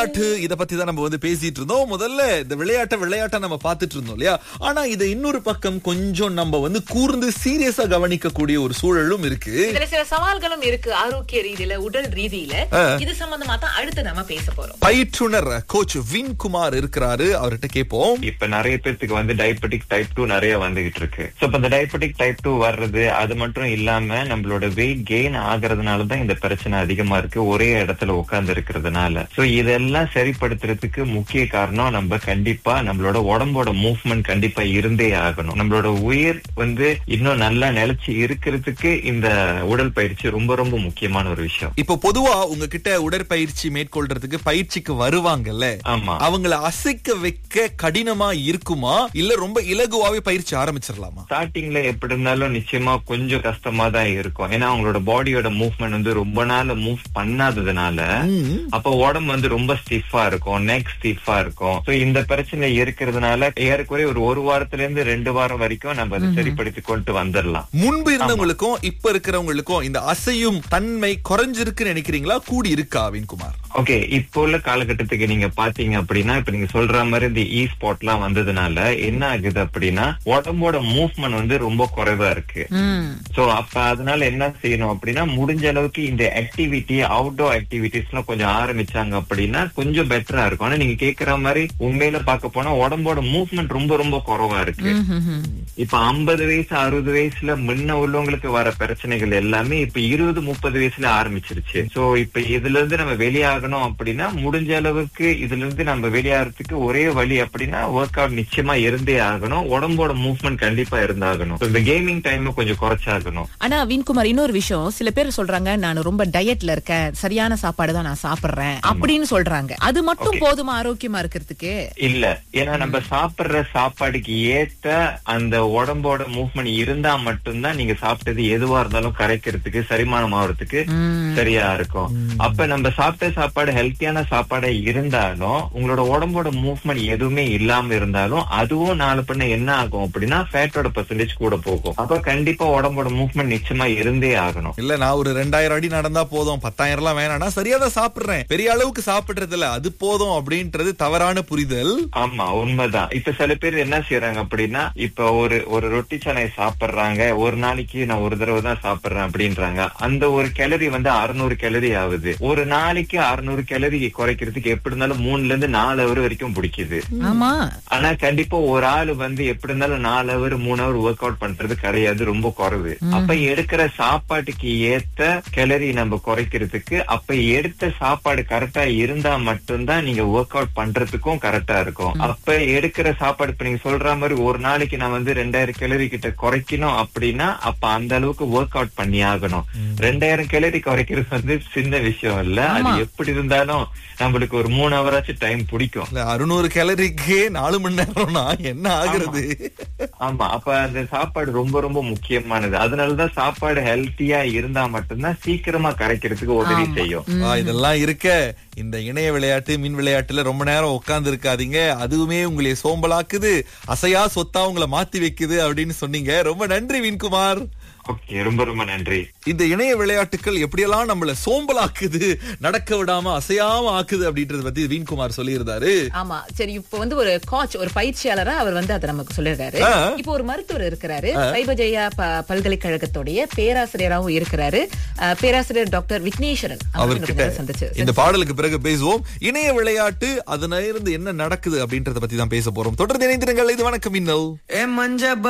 விளையாட்டு இத பத்தி தான் நம்ம வந்து பேசிட்டு இருந்தோம் முதல்ல இந்த விளையாட்டை விளையாட்டா நம்ம பார்த்துட்டு இருந்தோம் இல்லையா ஆனா இத இன்னொரு பக்கம் கொஞ்சம் நம்ம வந்து கூர்ந்து சீரியஸா கவனிக்கக்கூடிய ஒரு சூழலும் இருக்கு இதுல சில சவால்களும் இருக்கு ஆரோக்கிய ரீதியில உடல் ரீதியில ஆ. இது சம்பந்தமா தான் அடுத்து நம்ம பேச போறோம் பயிற்றுனர் கோச் வின்குமார் இருக்கிறாரு அவர்கிட்ட கேட்போம் இப்ப நிறைய பேர்த்துக்கு வந்து டயபெட்டிக் டைப் டூ நிறைய வந்துகிட்டு இருக்கு சோ இப்ப இந்த டயபெட்டிக் டைப் டூ வர்றது அது மட்டும் இல்லாம நம்மளோட வெயிட் கெயின் ஆகுறதுனாலதான் இந்த பிரச்சனை அதிகமா இருக்கு ஒரே இடத்துல உட்கார்ந்து இருக்கிறதுனால சோ இதெல்லாம் சரிப்படுத்துறதுக்கு முக்கிய காரணம் நம்ம கண்டிப்பா நம்மளோட உடம்போட மூவ்மெண்ட் கண்டிப்பா இருந்தே ஆகணும் நம்மளோட உயிர் வந்து இன்னும் நல்லா நிலைச்சு இருக்கிறதுக்கு இந்த உடற்பயிற்சி ரொம்ப ரொம்ப முக்கியமான ஒரு விஷயம் இப்போ பொதுவா உங்ககிட்ட உடற்பயிற்சி மேற்கொள்றதுக்கு பயிற்சிக்கு வருவாங்கல்ல ஆமா அவங்கள அசைக்க வைக்க கடினமா இருக்குமா இல்ல ரொம்ப இலகுவாவே பயிற்சி ஆரம்பிச்சிடலாமா ஸ்டார்டிங்ல எப்படி இருந்தாலும் நிச்சயமா கொஞ்சம் கஷ்டமா தான் இருக்கும் ஏன்னா அவங்களோட பாடியோட மூவ்மெண்ட் வந்து ரொம்ப நாள் மூவ் பண்ணாததுனால ம். அப்ப உடம்பு வந்து ரொம்ப ஸ்டிஃபா இருக்கும் நெக் ஸ்டிஃபா இருக்கும் சோ இந்த பிரச்சனை இருக்கிறதுனால ஏறக்குறைய ஒரு ஒரு வாரத்துல இருந்து ரெண்டு வாரம் வரைக்கும் நம்ம அதை சரிப்படுத்தி கொண்டு வந்துடலாம் முன்பு இருந்தவங்களுக்கும் இப்ப இருக்கிறவங்களுக்கும் இந்த அசையும் தன்மை குறைஞ்சிருக்குன்னு நினைக்கிறீங்களா கூடி இருக்கா வின்குமார் ஓகே இப்போ உள்ள காலகட்டத்துக்கு நீங்க பாத்தீங்க அப்படின்னா இப்ப நீங்க சொல்ற மாதிரி இந்த இ ஸ்பாட் எல்லாம் வந்ததுனால என்ன ஆகுது அப்படின்னா உடம்போட மூவ்மெண்ட் வந்து ரொம்ப குறைவா இருக்கு சோ அப்ப அதனால என்ன செய்யணும் அப்படின்னா முடிஞ்ச அளவுக்கு இந்த ஆக்டிவிட்டி அவுட்டோர் ஆக்டிவிட்டிஸ் எல்லாம் கொஞ்சம் ஆரம்பிச்சாங்க அப்படின்னா கொஞ்சம் பெட்டரா இருக்கும் ஆனா நீங்க கேக்குற மாதிரி உண்மையில பார்க்க போனா உடம்போட மூவ்மெண்ட் ரொம்ப ரொம்ப குறைவா இருக்கு இப்ப ஐம்பது வயசு அறுபது வயசுல முன்ன உள்ளவங்களுக்கு வர பிரச்சனைகள் எல்லாமே இப்ப இருபது முப்பது வயசுல ஆரம்பிச்சிருச்சு சோ இப்ப இதுல இருந்து நம்ம வெளியாகணும் அப்படின்னா முடிஞ்ச அளவுக்கு இதுல இருந்து நம்ம வெளியாகிறதுக்கு ஒரே வழி அப்படின்னா ஒர்க் அவுட் நிச்சயமா இருந்தே ஆகணும் உடம்போட மூவ்மெண்ட் கண்டிப்பா இருந்தாகணும் So, இந்த கேமிங் டைம் கொஞ்சம் குறைச்சாகணும் ஆனா வின்குமார் இன்னொரு விஷயம் சில பேர் சொல்றாங்க நான் ரொம்ப டயட்ல இருக்கேன் சரியான சாப்பாடு தான் நான் சாப்பிடுறேன் அப்படின்னு சொல்றாங்க அது மட்டும் போதுமா ஆரோக்கியமா இருக்கிறதுக்கு இல்ல ஏன்னா நம்ம சாப்பிடுற சாப்பாடுக்கு ஏத்த அந்த உடம்போட மூவ்மெண்ட் இருந்தா மட்டும்தான் நீங்க சாப்பிட்டது எதுவா இருந்தாலும் கரைக்கிறதுக்கு செரிமானம் ஆகுறதுக்கு சரியா இருக்கும் அப்ப நம்ம சாப்பிட்ட சாப்பாடு ஹெல்த்தியான சாப்பாடா இருந்தாலும் உங்களோட உடம்போட மூவ்மெண்ட் எதுவுமே இல்லாம இருந்தாலும் அதுவும் நாலு பண்ண என்ன ஆகும் அப்படின்னா ஃபேட்டோட பர்சன்டேஜ் கூட போகும் அப்ப கண்டிப்பா உடம்போட மூவ்மெண்ட் நிச்சயமா இருந்தே ஆகணும் இல்ல நான் ஒரு ரெண்டாயிரம் அடி நடந்தா போதும் பத்தாயிரம் எல்லாம் வேணாம் நான் சரியா தான் சாப்பிடுறேன் பெரிய அளவுக்கு சாப்பிடுறது இல்ல அது போதும் அப்படின்றது தவறான புரிதல் ஆமா உண்மைதான் இப்ப சில பேர் என்ன செய்யறாங்க அப்படின்னா இப்ப ஒரு ஒரு ரொட்டி சனை சாப்பிடுறாங்க ஒரு நாளைக்கு நான் ஒரு தடவை தான் சாப்பிடுறேன் அப்படின்றாங்க அந்த ஒரு கேலரி வந்து அறுநூறு கேலரி ஆகுது ஒரு நாளைக்கு அறுநூறு கேலரி குறைக்கிறதுக்கு எப்படி இருந்தாலும் மூணுல இருந்து நாலு ஹவர் வரைக்கும் பிடிக்குது ஆமா ஆனா கண்டிப்பா ஒரு ஆள் வந்து எப்படி இருந்தாலும் நாலு ஹவர் மூணு ஹவர் ஒர்க் அவுட் பண்றது கிடையாது ரொம்ப குறைவு அப்ப எடுக்கிற சாப்பாட்டுக்கு ஏத்த கேலரி நம்ம குறைக்கிறதுக்கு அப்ப எடுத்த சாப்பாடு கரெக்டா இருந்தா மட்டும்தான் நீங்க ஒர்க் அவுட் பண்றதுக்கும் கரெக்டா இருக்கும் அப்ப எடுக்கிற சாப்பாடு இப்ப நீங்க சொல்ற மாதிரி ஒரு நாளைக்கு நான் வந்து ரெண்டாயிரம் கேலரி கிட்ட குறைக்கணும் அப்படின்னா அப்ப அந்த அளவுக்கு ஒர்க் அவுட் பண்ணி ஆகணும் ரெண்டாயிரம் கேலரி குறைக்கிறது வந்து சின்ன விஷயம் இல்ல அது எப்படி இருந்தாலும் நம்மளுக்கு ஒரு மூணு ஹவராச்சும் டைம் பிடிக்கும் இல்ல அறுநூறு கேலரிக்கு நாலு மணி நேரம்னா என்ன ஆகுறது ஆமா அப்ப அந்த சாப்பாடு ரொம்ப ரொம்ப முக்கியமானது அதனாலதான் சாப்பாடு ஹெல்த்தியா இருந்தா மட்டும்தான் சீக்கிரமா கரைக்கிறதுக்கு உதவி செய்யும் ஆ, இதெல்லாம் இருக்க இந்த இணைய விளையாட்டு மின் விளையாட்டுல ரொம்ப நேரம் உட்கார்ந்து இருக்காதீங்க அதுவுமே உங்களை சோம்பலாக்குது அசையா சொத்தா உங்களை மாத்தி வைக்குது அப்படின்னு சொன்னீங்க ரொம்ப நன்றி வின்குமார் ஓகே ரொம்ப ரொம்ப நன்றி இந்த இணைய விளையாட்டுகள் எப்படியெல்லாம் நம்மள சோம்பலாக்குது நடக்க விடாம அசையாம ஆக்குது அப்படின்றத பத்தி வீன்குமார் சொல்லியிருந்தாரு ஆமா சரி இப்போ வந்து ஒரு கோச் ஒரு பயிற்சியாளரா அவர் வந்து அதை நமக்கு சொல்லிருக்காரு ஆ. இப்போ ஒரு மருத்துவர் இருக்கிறாரு சைபஜெயா ப- பல்கலைக்கழகத்துடைய பேராசிரியராகவும் இருக்கிறாரு அஹ், பேராசிரியர் டாக்டர் விக்னேஸ்வரன் அவர் அவர்கிட்ட இன்னொரு சந்திச்சு இந்த பாடலுக்கு பிறகு பேசுவோம் இணைய விளையாட்டு அதன இருந்து என்ன நடக்குது அப்படின்றத பத்தி தான் பேச போறோம் தொடர்ந்து இணைந்திருங்கள் இது வணக்கம் இன்னல் ए मंजा